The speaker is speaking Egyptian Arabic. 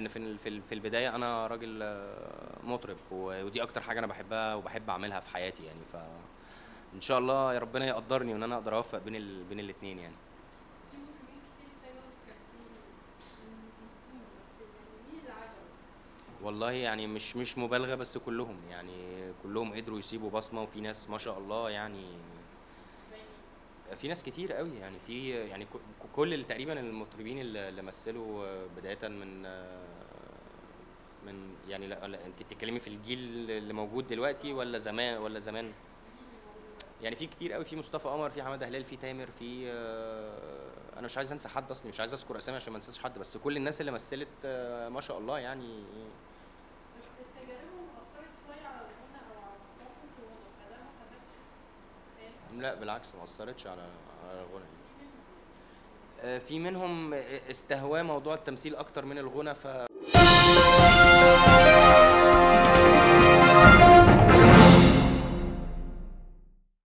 لان في ال- في ال- في البدايه انا راجل آه، مطرب و- ودي اكتر حاجه انا بحبها وبحب اعملها في حياتي يعني ف ان شاء الله يا ربنا يقدرني وان انا اقدر اوفق بين ال... بين الاثنين يعني في مطربين كتير اتجهوا للتمثيل من من سنين بس يعني مين اللي عجبك؟ والله يعني مش مش مبالغه بس كلهم يعني كلهم قدروا يسيبوا بصمه وفي ناس ما شاء الله يعني زي في ناس كتير قوي يعني في يعني ك- كل ال- تقريبا المطربين اللي اللي مثلوا آه، بدايه من آه، من يعني لا لا انت بتتكلمي في الجيل اللي موجود دلوقتي ولا زمان ولا زمان يعني في كتير قوي في مصطفى قمر في حماده هلال في تامر في آه، انا مش عايز انسى حد اصلا مش عايز اذكر اسامي عشان ما انساش حد بس كل الناس اللي مثلت آه، ما شاء الله يعني بس تجاربهم أثرت شوية على الغنى أو على موقف الغنى فده ما خلاكش خايف لا بالعكس ما اثرتش على على الغنى آه، في منهم استهواه موضوع التمثيل اكتر من الغنى ف